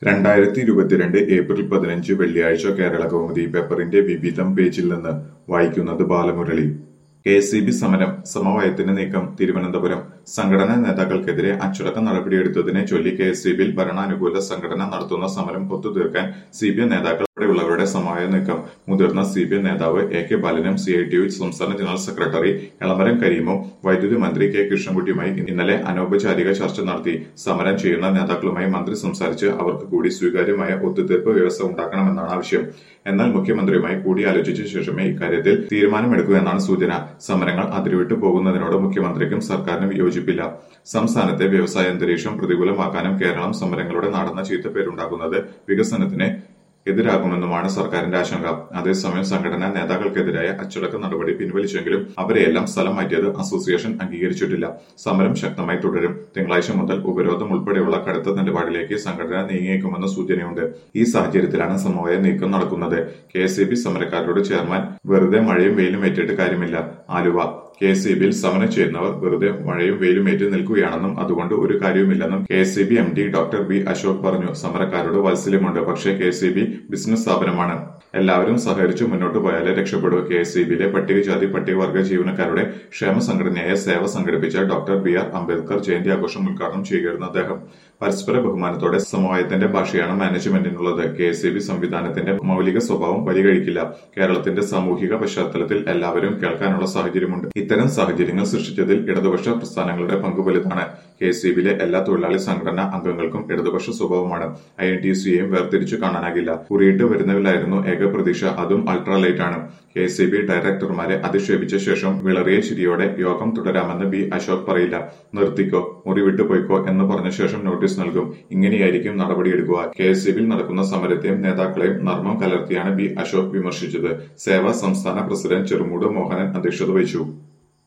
രണ്ടായിരത്തി ഇരുപത്തിരണ്ട് ഏപ്രിൽ പതിനഞ്ച് വെള്ളിയാഴ്ച കേരള കൗമുദി പേപ്പറിന്റെ വിവിധം പേജിൽ നിന്ന് വായിക്കുന്നത് ബാലമുരളി കെ എസ് ബി സമരം സമവായത്തിന് നീക്കം തിരുവനന്തപുരം സംഘടനാ നേതാക്കൾക്കെതിരെ അച്ചടക്ക നടപടിയെടുത്തതിനെ ചൊല്ലി കെ എസ് ബിയിൽ ഭരണാനുകൂല സംഘടന നടത്തുന്ന സമരം ഒത്തുതീർക്കാൻ സി പി എം നേതാക്കൾ ഉൾപ്പെടെയുള്ളവരുടെ സമവായ നീക്കം മുതിർന്ന സി പി എം നേതാവ് എ കെ ബാലനും സി ഐ ടി യു സംസ്ഥാന ജനറൽ സെക്രട്ടറി എളമരം കരീമും വൈദ്യുതി മന്ത്രി കെ കൃഷ്ണൻകുട്ടിയുമായി ഇന്നലെ അനൗപചാരിക ചർച്ച നടത്തി സമരം ചെയ്യുന്ന നേതാക്കളുമായി മന്ത്രി സംസാരിച്ച് അവർക്ക് കൂടി സ്വീകാര്യമായ ഒത്തുതീർപ്പ് വ്യവസ്ഥ ഉണ്ടാക്കണമെന്നാണ് ആവശ്യം എന്നാൽ മുഖ്യമന്ത്രിയുമായി കൂടിയാലോചിച്ച ശേഷമേ ഇക്കാര്യത്തിൽ തീരുമാനമെടുക്കൂ എന്നാണ് സൂചന സമരങ്ങൾ അതിരുവിട്ടു പോകുന്നതിനോട് മുഖ്യമന്ത്രിക്കും സർക്കാരിനും യോജിപ്പില്ല സംസ്ഥാനത്തെ വ്യവസായ അന്തരീക്ഷം പ്രതികൂലമാക്കാനും കേരളം സമരങ്ങളുടെ നാടെന്ന ചീത്തപ്പേരുണ്ടാക്കുന്നത് വികസനത്തിന് എതിരാകുമെന്നുമാണ് സർക്കാരിന്റെ ആശങ്ക അതേസമയം സംഘടനാ നേതാക്കൾക്കെതിരായ അച്ചടക്ക നടപടി പിൻവലിച്ചെങ്കിലും അവരെയെല്ലാം സ്ഥലം മാറ്റിയത് അസോസിയേഷൻ അംഗീകരിച്ചിട്ടില്ല സമരം ശക്തമായി തുടരും തിങ്കളാഴ്ച മുതൽ ഉപരോധം ഉൾപ്പെടെയുള്ള കടുത്ത നിലപാടിലേക്ക് സംഘടന നീങ്ങിയേക്കുമെന്ന സൂചനയുണ്ട് ഈ സാഹചര്യത്തിലാണ് സമവായ നീക്കം നടക്കുന്നത് കെ എസ് സമരക്കാരോട് ചെയർമാൻ വെറുതെ മഴയും വെയിലും ഏറ്റിട്ട് കാര്യമില്ല ആലുവ കെ എസ് സി ബിയിൽ സമരം ചെയ്യുന്നവർ വെറുതെ മഴയും വെയിലും ഏറ്റ് നിൽക്കുകയാണെന്നും അതുകൊണ്ട് ഒരു കാര്യവുമില്ലെന്നും K S C B M D doctor B Ashok പറഞ്ഞു സമരക്കാരോട് വാത്സല്യമുണ്ട് പക്ഷേ K S C B business സ്ഥാപനമാണ് എല്ലാവരും സഹകരിച്ചു മുന്നോട്ട് പോയാലേ രക്ഷപ്പെടൂ കെ എസ് സി ബിയിലെ പട്ടികജാതി പട്ടികവർഗ ജീവനക്കാരുടെ ക്ഷേമ സംഘടനയായ സേവ സംഘടിപ്പിച്ച doctor B R Ambedkar Jayanti ആഘോഷം ഉദ്ഘാടനം ചെയ്യുകയായിരുന്നു അദ്ദേഹം പരസ്പര ബഹുമാനത്തോടെ സമവായത്തിന്റെ ഭാഷയാണ് മാനേജ്മെന്റിനുള്ളത് കെ എസ് സി ബി സംവിധാനത്തിന്റെ മൗലിക സ്വഭാവം പരിഗണിക്കില്ല കേരളത്തിന്റെ സാമൂഹിക പശ്ചാത്തലത്തിൽ എല്ലാവരും കേൾക്കാനുള്ള സാഹചര്യമുണ്ട് ഇത്തരം സാഹചര്യങ്ങൾ സൃഷ്ടിച്ചതിൽ ഇടതുപക്ഷ പ്രസ്ഥാനങ്ങളുടെ പങ്ക് വലുതാണ് കെ എസ് സി ബിയിലെ എല്ലാ തൊഴിലാളി സംഘടനാ അംഗങ്ങൾക്കും ഇടതുപക്ഷ സ്വഭാവമാണ് ഐ എൻ ടി സിയെയും വേർതിരിച്ചു കാണാനാകില്ല കുറിയിട്ട് വരുന്നവരിലായിരുന്നു ഏക പ്രതീക്ഷ അതും അൾട്രാലൈറ്റ് ആണ് കെ എസ് സി ബി ഡയറക്ടർമാരെ അധിക്ഷേപിച്ച ശേഷം വിളറിയ ചിരിയോടെ യോഗം തുടരാമെന്ന് ബി അശോക് പറയില്ല നിർത്തിക്കോ മുറി വിട്ടു പോയിക്കോ എന്ന് പറഞ്ഞ ശേഷം നോട്ടീസ് നൽകും ഇങ്ങനെയായിരിക്കും നടപടിയെടുക്കുക കെ എസ് സി ബിയിൽ നടക്കുന്ന സമരത്തെയും നേതാക്കളെയും നർമ്മം കലർത്തിയാണ് ബി അശോക് വിമർശിച്ചത് സേവ സംസ്ഥാന പ്രസിഡന്റ് ചെറുമൂട് മോഹനൻ അധ്യക്ഷത വഹിച്ചു